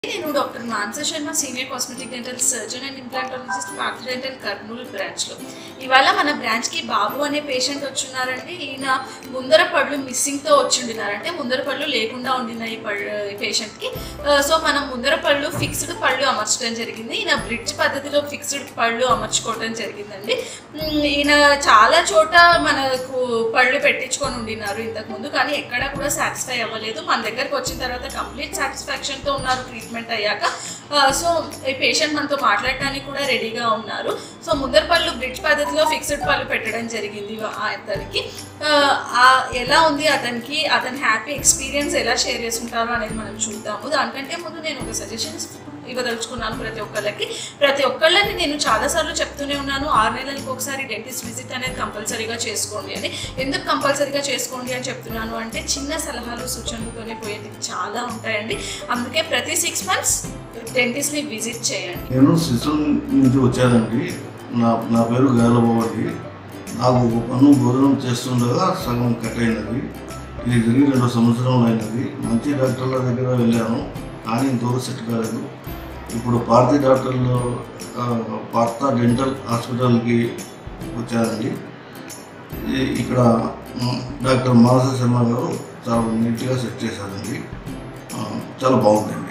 నేను doctor Mansa Sharma senior cosmetic dental surgeon and implantologist Partha dental Kurnool బ్రాంచ్లో ఇవాళ మన బ్రాంచ్కి బాబు అనే పేషెంట్ వచ్చున్నారండి ఈయన ముందర పళ్ళు మిస్సింగ్తో వచ్చిండినారంటే ముందర పళ్ళు లేకుండా ఉండిన ఈ పళ్ళు ఈ పేషెంట్కి సో మనం ముందర పళ్ళు ఫిక్స్డ్ పళ్ళు అమర్చడం జరిగింది ఈయన బ్రిడ్జ్ పద్ధతిలో ఫిక్స్డ్ పళ్ళు అమర్చుకోవడం జరిగిందండి ఉమ్, ఈయన చాలా చోట మనకు పళ్ళు పెట్టించుకొని ఉండినారు ఇంతకుముందు కానీ ఎక్కడా కూడా సాటిస్ఫై అవ్వలేదు మన దగ్గరకు వచ్చిన తర్వాత కంప్లీట్ సాటిస్ఫాక్షన్తో ఉన్నారు ట్రీట్మెంట్ అయ్యాక ఆ, సో ఈ పేషెంట్ మనతో మాట్లాడటానికి కూడా రెడీగా ఉన్నారు సో ముందర పళ్ళు బ్రిడ్జ్ పద్ధతిలో ఫిక్స్డ్ పళ్ళు పెట్టడం జరిగింది ఆ అతనికి ఆ, ఆ ఎలా ఉంది అతనికి అతని హ్యాపీ ఎక్స్పీరియన్స్ ఎలా షేర్ చేసుకుంటారో అనేది మనం చూద్దాము దానికంటే ముందు నేను ఒక సజెషన్స్ ఇవ్వదలుచుకున్నాను ప్రతి ఒక్కళ్ళకి ప్రతి ఒక్కళ్ళని నేను చాలాసార్లు చెప్తూనే ఉన్నాను ఆరు నెలలకు ఒకసారి డెంటిస్ట్ విజిట్ అనేది కంపల్సరీగా చేసుకోండి అని ఎందుకు కంపల్సరీగా చేసుకోండి అని చెప్తున్నాను అంటే చిన్న సలహాలు సూచనలతోనే పోయేది చాలా ఉంటాయండి అందుకే ప్రతి సిక్స్ మంత్స్ డెంటిస్ట్ని విజిట్ చేయండి నేను శిశువు నుంచి వచ్చానండి నా నా పేరు గాలబాబు అండి నాకు ఒక పన్ను భోజనం చేస్తుండగా సగం కట్ అయినది ఇది జరిగి రెండు సంవత్సరాలు అయినది మంచి డాక్టర్ల దగ్గర వెళ్ళాను కానీ ఇంతవరకు సెట్ కాలేదు ఇప్పుడు పార్థి డాక్టర్లు ఆ, పార్థ డెంటల్ హాస్పిటల్కి వచ్చానండి ఈ- ఇక్కడ మ్, డాక్టర్ మానస శర్మ గారు చాలా నీట్గా సెట్ చేశారండి ఆ, చాలా బాగుందండి